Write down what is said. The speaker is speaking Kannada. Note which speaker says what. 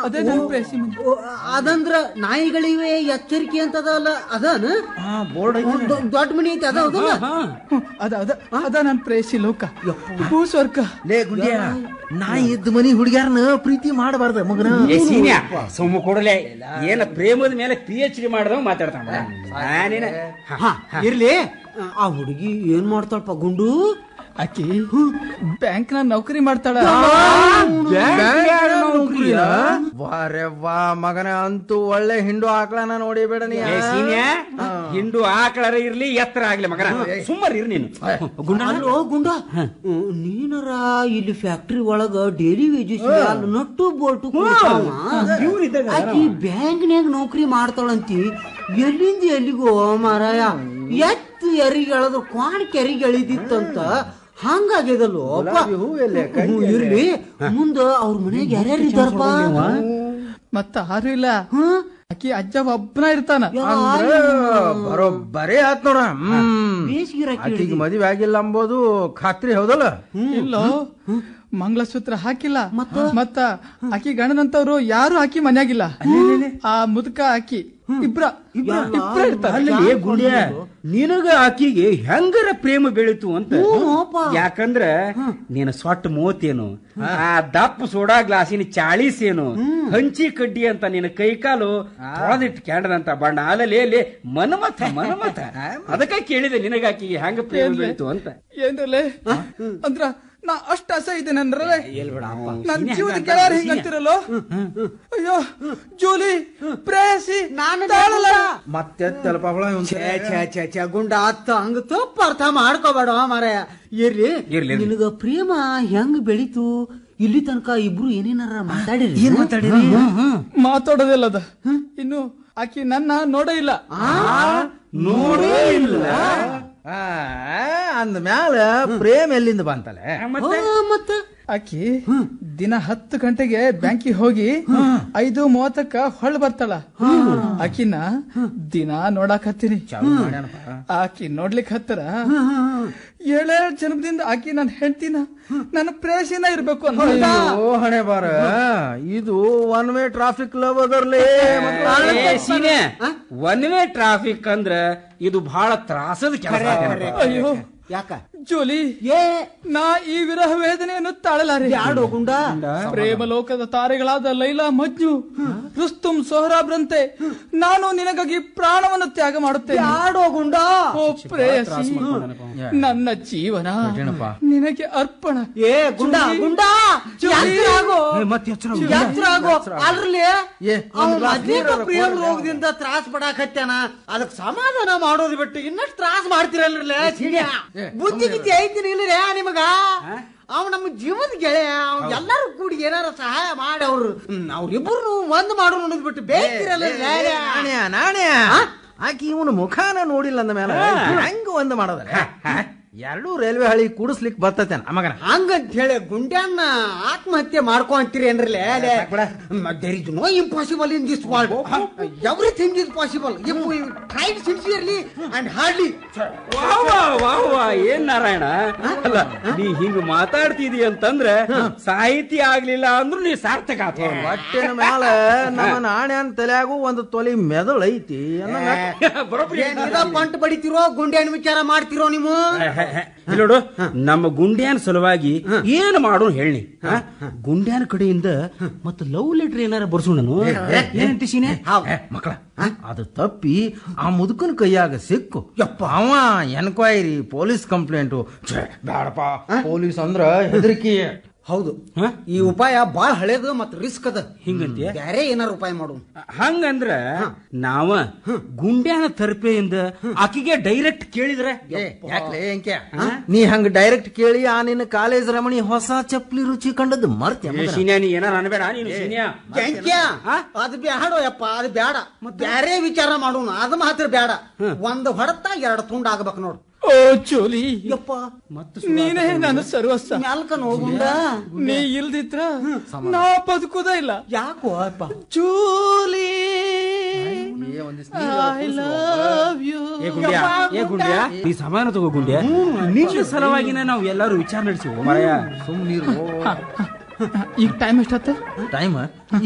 Speaker 1: ಅದೇ ನನ್ನ ಪ್ರೇಸಿ ಮನೆ
Speaker 2: ಓ, ಅದಂದ್ರ ನಾಯಿಗಳಿವೆ ಎಚ್ಚರಿಕೆ ಅಂತದಲ್ಲ ಅದಾನ
Speaker 3: ಬೋರ್ಡ್
Speaker 2: ದೊ- ದೊಡ್ಡ ಮನಿ ಐತಿ ಅದ ಹೌದಲ್ಲ
Speaker 1: ಹ್ಮ್, ಅದ ಅದ ಅದ ನನ್ನ ಪ್ರೇಸಿ ಲೋಕ ಭೂ ಸ್ವರ್ಗ
Speaker 3: ಲೇ ಗುಂಡ್ಯ ನಾಯಿ ಇದ್ದ ಮನಿ ಹುಡುಗ್ಯಾರನ ಪ್ರೀತಿ ಮಾಡಬಾರ್ದ ಮಗನ
Speaker 4: ಏ ಸೀನ್ಯ ಸುಮ್ಮ ಕೊಡಲೆ ಏನ ಪ್ರೇಮದ ಮೇಲೆ ಪಿ ಎಚ್ ಡಿ ಮಾಡಿದವ ಮಾತಾಡ್ತಾನ ನಾನೇನ
Speaker 2: ಹಾ ಇರ್ಲಿ ಆ ಹುಡುಗಿ ಏನ್ ಮಾಡ್ತಾಳಪ್ಪ ಗುಂಡು
Speaker 1: ಆಕಿ ಬ್ಯಾಂಕ್ ನ ನೌಕರಿ ಮಾಡ್ತಾಳ
Speaker 3: ವಾರೆ ವಾ ಮಗನ ಅಂತೂ ಒಳ್ಳೆ ಹಿಂಡು ಆಕಳನ ನೋಡಿಬೇಡ ನೀ
Speaker 4: ಏ ಸೀನ್ಯ ಹಿಂಡು ಆಕಳರ ಇರ್ಲಿ ಎತ್ತರ ಆಗ್ಲಿ ಮಗನ ಸುಮ್ಮರ್ ಇರ್ ನೀನು ಗುಂಡ
Speaker 2: ಅಲ್ಲೋ ಗುಂಡ ಹ್ಮ್, ನೀನರ ಇಲ್ಲಿ ಫ್ಯಾಕ್ಟ್ರಿ ಒಳಗ ಡೈಲಿ ವೇಜಸ್ ನಟ್ಟು ಬೋಲ್ಟು ಆಕಿ ಬ್ಯಾಂಕ್ನ್ಯಾಗ ನೌಕರಿ ಮಾಡ್ತಾಳಂತಿ ಎಲ್ಲಿಂದ ಎಲ್ಲಿಗೋ ಮಾರಾಯ ಎತ್ತು ಎರಿಗೆ ಎಳೆದ್ರು ಕ್ವಾಣ ಕೆರಿಗೆ ಎಳಿದಿತ್ತಂತ ಹಂಗಾಗ್ಯದಲ್ಲೋ ಇರ್ಲಿ ಮುಂದ ಅವ್ರ ಮನೆಯಾಗ ಯಾರ್ಯಾರು ಇದ್ದಾರಪ್ಪ
Speaker 1: ಮತ್ತ ಯಾರು ಇಲ್ಲ
Speaker 2: ಹ್ಮ್
Speaker 1: ಆಕಿ ಅಜ್ಜ ಒಬ್ಬನ ಇರ್ತಾನ
Speaker 3: ಅಂದ್ರ ಬರೋಬ್ಬರೇ ಆತ್ ನೋಡ ಹ್ಮ್
Speaker 2: ಬೇಸಿಗಿರಾಕಿ
Speaker 3: ಆಕಿಗೆ ಮದುವೆ ಆಗಿಲ್ಲ ಅಂಬೋದು ಖಾತ್ರಿ ಹೌದಲ್ಲ
Speaker 1: ಇಲ್ಲೋ ಮಂಗಳಸೂತ್ರ ಹಾಕಿಲ್ಲ ಮತ್ತ ಆಕಿ ಗಂಡನಂತವ್ರು ಯಾರು ಆಕಿ ಮನ್ಯಾಗಿಲ್ಲ ಆ ಮುದುಕ ಆಕಿ ಇಬ್ರ ಇಬ್ರ ಇರ್ತಾರ
Speaker 4: ಅಲ್ಲಲ್ಲಿ ಗುಂಡ್ಯ ನಿನಗ ಆಕಿಗೆ ಹೆಂಗರ ಪ್ರೇಮ ಬೆಳೀತು ಅಂತ ಯಾಕಂದ್ರ ನೀನು ಸೊಟ್ಟ ಮೂವತ್ತೇನು ಆ ದಪ್ಪ ಸೋಡಾ ಗ್ಲಾಸಿನ ಚಾಳೀಸ್ ಏನು ಹಂಚಿ ಕಡ್ಡಿ ಅಂತ ನಿನ್ನ ಕೈಕಾಲು ತೊಳೆದಿಟ್ಟು ಕ್ಯಾಂಡದಂತ ಬಣ್ಣ ಅಲ್ಲಲ್ಲಿ ಅಲ್ಲಿ ಮನಮತ ಮನಮತ ಅದಕ್ಕ ಕೇಳಿದೆ ನಿನಗ ಆಕಿಗೆ ಹೆಂಗ ಪ್ರೇಮ ಬೆಳೀತು ಅಂತ
Speaker 1: ಏನ್ರಲ್ಲೇ ಅಂದ್ರ ನಾ ಅಷ್ಟ ಅಸ ಇದ್ದೇನೆ ಅಂದ್ರಲ್ಲೇ ನನ್ ಜೀವದ ಗೆಳೆಯರು ಹಿಂಗಂತಿರಲ್ಲೋ ಅಯ್ಯೋ ಜೂಲಿ ಪ್ರೇಯಸಿ
Speaker 2: ನಾನು
Speaker 1: ತಾಳಲ್ಲ.
Speaker 3: ಮತ್ತೆ ತಲಪ ಹುಳ
Speaker 2: ಛೇ ಛೇ ಛೇ ಛೇ ಗುಂಡ ಅತ್ತ ಹಂಗ ತಪ್ಪು ಅರ್ಥ ಮಾಡ್ಕೋಬೇಡ ಮಾರಾಯ ಇರ್ಲಿ
Speaker 4: ಇರ್ಲಿ, ಇರ್ಲಿ.
Speaker 2: ನಿನಗ ಪ್ರೇಮ ಹೆಂಗ್ ಬೆಳೀತು ಇಲ್ಲಿ ತನಕ ಇಬ್ರು ಏನೇನಾರ ಮಾತಾಡಿರಿ
Speaker 3: ಏನ್ ಮಾತಾಡಿರಿ
Speaker 1: ಮಾತಾಡೋದಿಲ್ಲದ ಇನ್ನು ಆಕಿ ನನ್ನ ನೋಡೇ ಇಲ್ಲ
Speaker 3: ನೋಡೇ ಇಲ್ಲ ಅಂದ ಮ್ಯಾಲ ಪ್ರೇಮ್ ಎಲ್ಲಿಂದ ಬಂತಲೆ
Speaker 2: ಮತ್ತ
Speaker 1: ಆಕಿ ದಿನ ಹತ್ತು ಗಂಟೆಗೆ ಬ್ಯಾಂಕಿಗೆ ಹೋಗಿ ಐದು ಮೂವತ್ತಕ್ಕ ಹೊಳ್ ಬರ್ತಾಳ ಆಕಿನ ದಿನ ನೋಡಾಕ್ ಹತ್ತೀನಿ ಆಕಿ ನೋಡ್ಲಿಕ್ ಹತ್ತರ ಏಳೇಳು ಜನ್ಮದಿಂದ ಆಕಿ ನನ್ನ ಹೆಂಡ್ತಿನ ನನ್ನ ಪ್ರೇಸಿನ ಇರ್ಬೇಕು ಅಂತ
Speaker 3: ಓ ಹಣೆ ಬಾರ ಇದು ಒನ್ ವೇ ಟ್ರಾಫಿಕ್ ಲವ್ ಅದರ್ಲೇ
Speaker 4: ಏ, ಸೀನೆ ಒನ್ ವೇ ಟ್ರಾಫಿಕ್ ಅಂದ್ರ ಇದು ಬಹಳ ತ್ರಾಸದ ಕೆಲಸ
Speaker 1: ಅಯ್ಯೋ
Speaker 2: ಯಾಕ
Speaker 1: ಜೋಲಿ
Speaker 2: ಏ
Speaker 1: ನಾ ಈ ವಿರಹ ವೇದನೆಯನ್ನು ತಾಳಲಾರೆ
Speaker 2: ಯಾಡೋ ಗುಂಡ
Speaker 1: ಪ್ರೇಮ ಲೋಕದ ತಾರೆಗಳಾದ ಲೈಲಾ ಮಜ್ನು ರುಸ್ತುಂ ಸೊಹರಾಬ್ರಂತೆ ನಾನು ನಿನಗಾಗಿ ಪ್ರಾಣವನ್ನು ತ್ಯಾಗ ಮಾಡುತ್ತೇನೆ
Speaker 2: ಯಾಡೋ ಗುಂಡ
Speaker 1: ಓ ಪ್ರೇಯಸಿ ನನ್ನ ಜೀವನ ನಿನಗೆ ಅರ್ಪಣ
Speaker 2: ಏ ಗುಂಡ ಗುಂಡ ಎತ್ರ ಆಗೋ
Speaker 4: ಮತ್ತೆ ಎಚ್ಚರ
Speaker 2: ಎತ್ರ ಆಗೋ ಅಲ್ರಲ್ಲಿ
Speaker 3: ಏ,
Speaker 2: ಅವ್ನು ಮೊದ್ಲಿಂದ ಪ್ರೇಮ ರೋಗದಿಂದ ತ್ರಾಸ ಪಡಾಕತ್ಯಾನ ಅದಕ್ ಸಮಾಧಾನ ಮಾಡೋದು ಬಿಟ್ಟು ಇನ್ನಷ್ಟು ತ್ರಾಸ ಮಾಡ್ತಿರಲ್ರಲ್ಲ ಬುದ್ಧಿ ಗಿದ್ದಿ ಐತಿನಿ ಇಲ್ಲರೇ ನಿಮಗ ಅವ್ ನಮ್ಮ ಜೀವದ ಗೆಳೆಯ ಅವ್ ಎಲ್ಲಾರು ಕೂಡಿ ಏನಾರ ಸಹಾಯ ಮಾಡಿ ಅವ್ರು ಅವ್ರಿಬ್ರು ಒಂದ್ ಮಾಡೋರು ಅನ್ನೋದು ಬಿಟ್ಟು ಬೇಕಿರಲ್ಲ
Speaker 3: ನಾಣ್ಯ ನಾಣ್ಯ ಆಕಿ ಇವನು ಮುಖಾನ ನೋಡಿಲ್ಲ ಅಂದ ಮೇಲೆ ಹೆಂಗ ಒಂದ್ ಮಾಡೋದಲ್ಲ ಎರಡೂ ರೈಲ್ವೆ ಹಳಿ ಕೂಡಿಸ್ಲಿಕ್ ಬರ್ತತೇನ ಮಗನ
Speaker 2: ಹಂಗಂತ ಹೇಳಿ ಗುಂಡ್ಯಾನ್ನ ಆತ್ಮಹತ್ಯೆ ಮಾಡ್ಕೊಂತೀರಿ ಏನ್ರಲ್ಲ there is no impossible in this world everything is possible if we tried sincerely and hardly
Speaker 4: ವಾಹ್ ವಾಹ್ ವಾಹ್ ವಾಹ್ ಏನ್ ನಾರಾಯಣ ಅಲ್ಲ ನೀ ಹಿಂಗ್ ಮಾತಾಡ್ತಿದಿ ಅಂತಂದ್ರೆ ಸಾಹಿತಿ ಆಗ್ಲಿಲ್ಲ ಅಂದ್ರೂ ನೀ ಸಾರ್ಥಕ ಆತ
Speaker 3: ಹೊಟ್ಟಿನ ಮ್ಯಾಲ ನಮ್ಮ ನಾಣ್ಯನ ತಲೆಯಾಗೂ ಒಂದು ತೊಲಿ ಮೆದುಳು ಐತಿ ಅನ್ನಂಗ
Speaker 4: ಬರೋಬ್ಬರಿ
Speaker 2: ಏನ್ ಇದ ಪಂಟ್ ಬಡಿತಿರೋ ಗುಂಡ್ಯಾನ್ ವಿಚಾರ ಮಾಡ್ತಿರೋ ನೀವು
Speaker 4: ಇಲ್ಲಿ ನೋಡು ನಮ್ಮ ಗುಂಡ್ಯಾನ್ ಸಲುವಾಗಿ ಏನ್ ಮಾಡೋಣ ಹೇಳಿ ಗುಂಡ್ಯಾನ ಕಡೆಯಿಂದ ಮತ್ತ ಲವ್ ಲೆಟರ್ ಏನಾರ ಬರ್ಸೋಣನು ಏನಂತ ಸೀನೆ
Speaker 3: ಮಕ್ಕಳ ಅದು ತಪ್ಪಿ ಆ ಮುದುಕನ ಕೈಯಾಗ ಸಿಕ್ಕು ಯಪ್ಪ ಅವ ಎನ್ಕ್ವೈರಿ ಪೊಲೀಸ್ ಕಂಪ್ಲೇಂಟು ಛೆ, ಬ್ಯಾಡಪ್ಪ ಪೊಲೀಸ್ ಅಂದ್ರ ಹೆದರಿಕೆ
Speaker 2: ಹೌದು ಈ ಉಪಾಯ ಬಾಳ ಹಳೇದು ಮತ್ ರಿಸ್ಕ್ ಅದ
Speaker 4: ಹಿಂಗಂತೀಯ?
Speaker 2: ಬ್ಯಾರೆ ಏನಾರ ಉಪಾಯ ಮಾಡು
Speaker 4: ಹಂಗಂದ್ರ ನಾವ ಗುಂಡ್ಯಾನ ತರಪೆಯಿಂದ ಆಕಿಗೆ ಡೈರೆಕ್ಟ್ ಕೇಳಿದ್ರೆ
Speaker 3: ಏ, ಯಾಕ್ಲೆ ಎಂಕೆ ನೀ ಹಂಗ ಡೈರೆಕ್ಟ್ ಕೇಳಿ ಆ ನಿನ್ನ ಕಾಲೇಜ್ ರಮಣಿ ಹೊಸ ಚಪ್ಲಿ ರುಚಿ ಕಂಡದ್ದು ಮರ್ತ್ಯ
Speaker 4: ಏ, ಶೀನ್ಯಾ ನೀ ಏನಾರ ಅನ್ಬೇಡ ನೀನು ಶೀನ್ಯಾ
Speaker 2: ಕ್ಯಾಂಕ್ಯ ಅದು ಬ್ಯಾಡೋ ಯಪ್ಪ ಅದು ಬ್ಯಾಡ ಬ್ಯಾರೆ ವಿಚಾರ ಮಾಡೋಣ ಅದು ಮಾತ್ರ ಬ್ಯಾಡ ಒಂದ್ ಹೊಡತ ಎರಡು ತುಂಡ ಆಗ್ಬೇಕು ನೋಡು
Speaker 1: ಓ ಚೋಲಿ
Speaker 2: ಯಪ್ಪ
Speaker 1: ನೀನೇ ನನ್ನ ಸರ್ವಸ್ವ
Speaker 2: ಮ್ಯಾಲ್ಕ ನೋಡ್ಗುಂಡ
Speaker 1: ನೀ ಇಲ್ದಿದ್ರ ನಾ ಬದುಕುದ ಇಲ್ಲ
Speaker 2: ಯಾಕೋ ಅಪ್ಪ
Speaker 1: ಚೂಲಿ ಐ ಲವ್ ಯು
Speaker 4: ಏ ಗುಂಡ್ಯಾ ಏ ಗುಂಡ್ಯಾ ನೀ ಸಮಾನ ತಗೋ ಗುಂಡ್ಯಾ ನಿನ್ನ ಸಲುವಾಗಿನ ನಾವು ಎಲ್ಲಾರು ವಿಚಾರ ನಡೆಸಿವು ಮರಯ
Speaker 3: ಸುಮ್ ನೀರು
Speaker 1: ಈಗ ಟೈಮ್ ಎಷ್ಟತ್ತ
Speaker 3: ಟೈಮ್